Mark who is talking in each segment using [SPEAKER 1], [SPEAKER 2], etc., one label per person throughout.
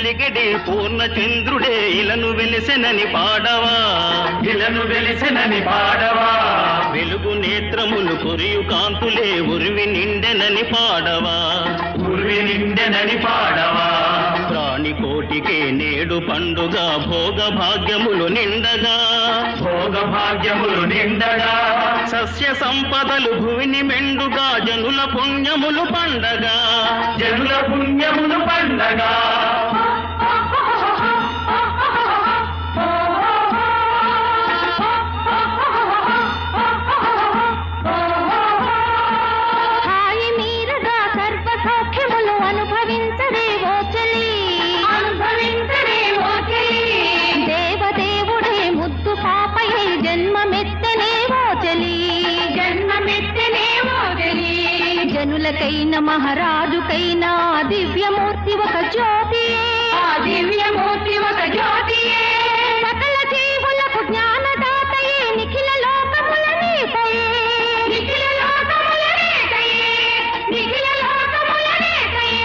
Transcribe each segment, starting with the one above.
[SPEAKER 1] చిలికెడి పూర్ణ చంద్రుడే ఇలను వెలిసెనని పాడవా
[SPEAKER 2] ఇలను వెలిసినని పాడవా
[SPEAKER 1] వెలుగు నేత్రములు కొరియు కాంతులే ఉరివి నిండెనని పాడవా
[SPEAKER 2] ఉర్వి నిండెనని పాడవా
[SPEAKER 1] ప్రాణి కోటికే నేడు పండుగ భోగ భాగ్యములు నిండగా
[SPEAKER 2] భోగ భాగ్యములు నిండగా
[SPEAKER 1] సస్య సంపదలు భువిని మెండుగా జనుల పుణ్యములు పండగా
[SPEAKER 2] జనుల పుణ్యములు పండగా
[SPEAKER 3] హాయి మీరగా సర్వ సౌఖ్యములు అనుభవించరే ఓ చెలి అనుభవించరే ఓ చెలి దేవదేవుడే ముద్దు పాపయై జన్మమెత్తనే ఓ చెలి జన్మమెత్తనే ఓ చెలి జనులకైన మహారాజుకైన ఆ దివ్యమూర్తి ఒక జ్యోతి ఆ దివ్యమూర్తి ఒక జ్యోతి సకల జీవులకు జ్ఞానదాతయే నిఖిల లోకముల నీతయే నిఖిల లోకముల నీతయే నిఖిల లోకముల నీతయే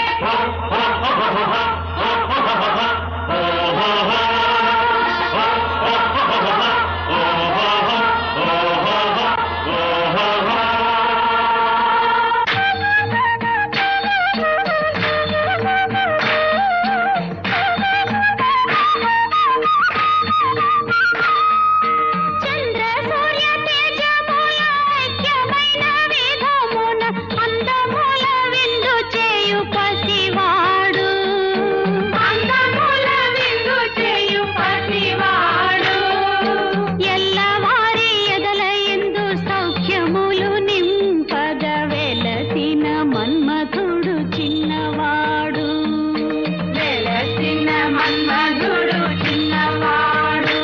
[SPEAKER 3] చంద్ర సూర్య తేజముల ఐక్యమైన వేదమున అందముల విందు చేయు పసివాడు అందముల విందు చేయు పసివాడు ఎల్లవారి ఎదల ఎందు సౌఖ్యములు నింపగ వెలసిన మన్మధుడు చిన్నవాడు వెలసిన మన్మధుడు చిన్నవాడు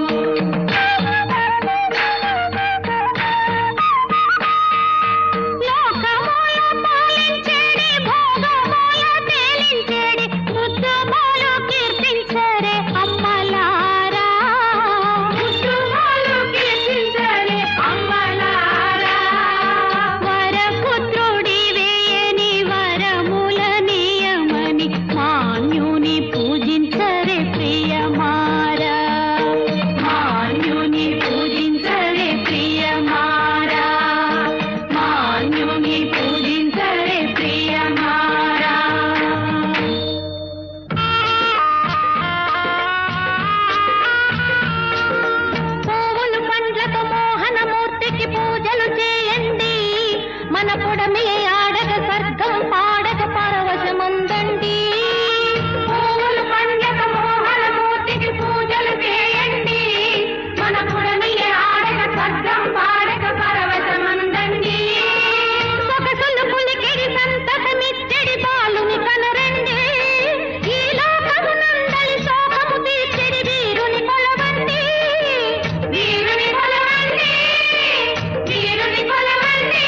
[SPEAKER 3] లోకముల పాలించేడి భోగముల తేలించేడి ముద్దుములు కీర్తించరే అమ్మలారా ముద్దుములు కీర్తించరే అమ్మలారా వరపుత్రుడి వేయని వరముల నియమని మాన్యుని పూజించరే ప్రియమారా మాన్యుని పూజించరే ప్రియమారా మాన్యుని పూజించరే ప్రియమారా పువ్వులు పండ్లతో మోహనమూర్తికి పూజలు చేయండి మన పొడమి ఆడగ స్వర్గం పాడగ పరవశమందండి పువ్వులు పండ్లతో మోహనమూర్తికి పూజలు చేయండి మన పొడమి ఆడగ స్వర్గం పాడగ పరవశమందండి సొగసులు పులికిడి సంతకమిచ్చడి బాలుని కనరండి ఈ లోకము నందలి శోకము తీర్చెడి వీరుని కొలవండి వీరుని కొలవండి వీరుని కొలవండి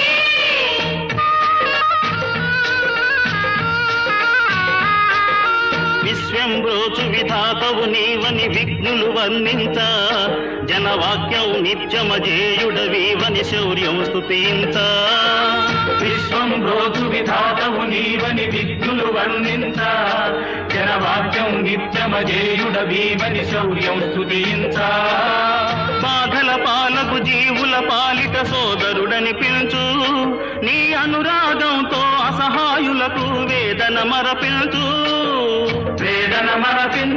[SPEAKER 1] విశ్వంబ్రోచు విధాతవు నీవని విఘ్నులు వర్ణించ జనవాక్యం నిత్యమజేయుడవీవని శౌర్యం స్తుతించ
[SPEAKER 2] విశ్వం రోజు విధాతవు నీవని విఘ్నులు వర్ణించ జనవాక్యం నిత్యమజేయుడ వీవని శౌర్యం స్తుతించ
[SPEAKER 1] బాధల పాలకు జీవుల పాలిట సోదరుడని పిలుచు నీ అనురాగంతో అసహాయులకు వేదన మరపించు
[SPEAKER 2] వేదన మరపించు